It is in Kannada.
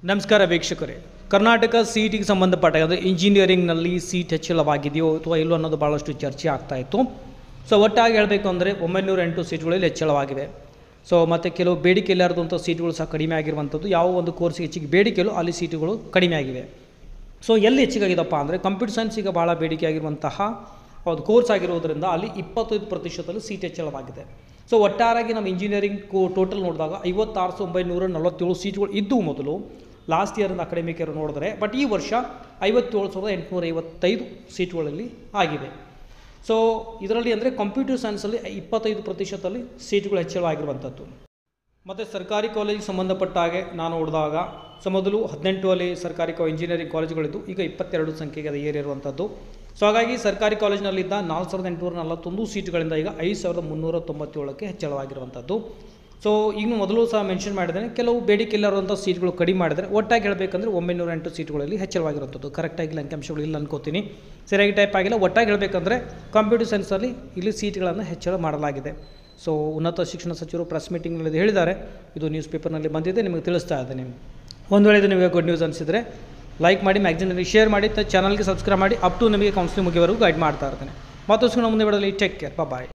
ನಮಸ್ಕಾರ ವೀಕ್ಷಕರೇ ಕರ್ನಾಟಕ ಸಿ ಇ ಟಿಗೆ ಸಂಬಂಧಪಟ್ಟ ಅಂದರೆ ಇಂಜಿನಿಯರಿಂಗ್ನಲ್ಲಿ ಸೀಟ್ ಹೆಚ್ಚಳವಾಗಿದೆಯೋ ಅಥವಾ ಇಲ್ಲೋ ಅನ್ನೋದು ಭಾಳಷ್ಟು ಚರ್ಚೆ ಆಗ್ತಾ ಇತ್ತು ಸೊ ಒಟ್ಟಾಗಿ ಹೇಳಬೇಕು ಅಂದರೆ ಒಂಬೈನೂರ ಎಂಟು ಸೀಟ್ಗಳಲ್ಲಿ ಹೆಚ್ಚಳವಾಗಿವೆ ಸೊ ಮತ್ತು ಕೆಲವು ಬೇಡಿಕೆ ಇಲ್ಲಾರ್ದಂಥ ಸೀಟ್ಗಳು ಸಹ ಕಡಿಮೆ ಆಗಿರುವಂಥದ್ದು ಯಾವ ಒಂದು ಕೋರ್ಸ್ಗೆ ಹೆಚ್ಚಿಗೆ ಬೇಡಿಕೆಯಲ್ಲೂ ಅಲ್ಲಿ ಸೀಟುಗಳು ಕಡಿಮೆ ಆಗಿವೆ ಸೊ ಎಲ್ಲಿ ಹೆಚ್ಚಿಗಾಗಿದಪ್ಪ ಅಂದರೆ ಕಂಪ್ಯೂಟರ್ ಸೈನ್ಸಿಗೆ ಭಾಳ ಬೇಡಿಕೆ ಆಗಿರುವಂತಹ ಒಂದು ಕೋರ್ಸ್ ಆಗಿರೋದ್ರಿಂದ ಅಲ್ಲಿ ಇಪ್ಪತ್ತೈದು ಪ್ರತಿಶತದಲ್ಲಿ ಸೀಟ್ ಹೆಚ್ಚಳವಾಗಿದೆ ಸೊ ಒಟ್ಟಾರಾಗಿ ನಮ್ಮ ಇಂಜಿನಿಯರಿಂಗ್ ಕೋ ಟೋಟಲ್ ನೋಡಿದಾಗ ಐವತ್ತಾರು ಸಾವಿರದ ಒಂಬೈನೂರ ನಲವತ್ತೇಳು ಸೀಟ್ಗಳು ಇದ್ದವು ಮೊದಲು ಲಾಸ್ಟ್ ಇಯರ್ನ ಅಕಾಡೆಮಿಕ್ ಇಯರ್ ನೋಡಿದ್ರೆ ಬಟ್ ಈ ವರ್ಷ ಐವತ್ತೇಳು ಸಾವಿರದ ಎಂಟುನೂರ ಐವತ್ತೈದು ಸೀಟ್ಗಳಲ್ಲಿ ಆಗಿದೆ ಸೊ ಇದರಲ್ಲಿ ಅಂದರೆ ಕಂಪ್ಯೂಟರ್ ಸೈನ್ಸಲ್ಲಿ ಇಪ್ಪತ್ತೈದು ಪ್ರತಿಶತದಲ್ಲಿ ಸೀಟ್ಗಳು ಹೆಚ್ಚಳವಾಗಿರುವಂಥದ್ದು ಮತ್ತು ಸರ್ಕಾರಿ ಕಾಲೇಜಿಗೆ ಸಂಬಂಧಪಟ್ಟ ಹಾಗೆ ನಾನು ನೋಡಿದಾಗ ಸೊ ಮೊದಲು ಹದಿನೆಂಟು ಅಲ್ಲಿ ಸರ್ಕಾರಿ ಕಾ ಇಂಜಿನಿಯರಿಂಗ್ ಕಾಲೇಜುಗಳಿದ್ದು ಈಗ ಇಪ್ಪತ್ತೆರಡು ಸಂಖ್ಯೆಗೆ ಅದು ಏರಿರುವಂಥದ್ದು ಸೊ ಹಾಗಾಗಿ ಸರ್ಕಾರಿ ಕಾಲೇಜಿನಲ್ಲಿದ್ದ ನಾಲ್ಕು ಸಾವಿರದ ಎಂಟುನೂರ ನಲವತ್ತೊಂದು ಸೀಟುಗಳಿಂದ ಈಗ ಐದು ಸಾವಿರದ ಮುನ್ನೂರ ತೊಂಬತ್ತೇಳಕ್ಕೆ ಹೆಚ್ಚಳವಾಗಿರುವಂಥದ್ದು ಸೊ ಈಗ ಮೊದಲು ಸಹ ಮೆನ್ಷನ್ ಮಾಡಿದ್ದೇನೆ ಕೆಲವು ಬೇಡಿಕೆ ಇಲ್ಲರುವಂಥ ಸೀಟ್ಗಳು ಕಡಿಮೆ ಮಾಡಿದರೆ ಒಟ್ಟಾಗಿ ಹೇಳಬೇಕಂದ್ರೆ ಒಂಬೈನೂರ ಎಂಟು ಸೀಟ್ಗಳಲ್ಲಿ ಹೆಚ್ಚಳವಾಗಿರುವಂಥದ್ದು ಕರೆಕ್ಟಾಗಿ ಅಂಕಿಅಂಶಗಳು ಇಲ್ಲ ಅನ್ಕೋತೀನಿ ಸರಿಯಾಗಿ ಟೈಪ್ ಆಗಿಲ್ಲ ಒಟ್ಟಾಗಿ ಹೇಳಬೇಕಂದ್ರೆ ಕಂಪ್ಯೂಟರ್ ಸೈನ್ಸಲ್ಲಿ ಇಲ್ಲಿ ಸೀಟ್ಗಳನ್ನು ಹೆಚ್ಚಳ ಮಾಡಲಾಗಿದೆ ಸೊ ಉನ್ನತ ಶಿಕ್ಷಣ ಸಚಿವರು ಪ್ರೆಸ್ ಮೀಟಿಂಗ್ನಲ್ಲಿ ಹೇಳಿದ್ದಾರೆ ಇದು ನ್ಯೂಸ್ ಪೇಪರ್ನಲ್ಲಿ ಬಂದಿದೆ ನಿಮಗೆ ತಿಳಿಸ್ತಾ ಇದ್ದೇನೆ ಒಂದು ವೇಳೆ ಇದು ನಿಮಗೆ ಗುಡ್ ನ್ಯೂಸ್ ಅನಿಸಿದರೆ ಲೈಕ್ ಮಾಡಿ ಮ್ಯಾಗ್ಝಿನಲ್ಲಿ ಶೇರ್ ಮಾಡಿ ಚಾನಲ್ಗೆ ಸಬ್ಸ್ಕ್ರೈಬ್ ಮಾಡಿ ಅಪ್ ಟು ನಿಮಗೆ ಕೌನ್ಸಿಲಿಂಗ್ ಮುಗಿಯವರೆಗೂ ಗೈಡ್ ಮಾಡ್ತಾ ಇರ್ತೇನೆ ಮತ್ತಷ್ಟು ಮುಂದೆ ಬಿಡಲಿ ಟೇಕ್ ಕೇರ್ ಬಾಯ್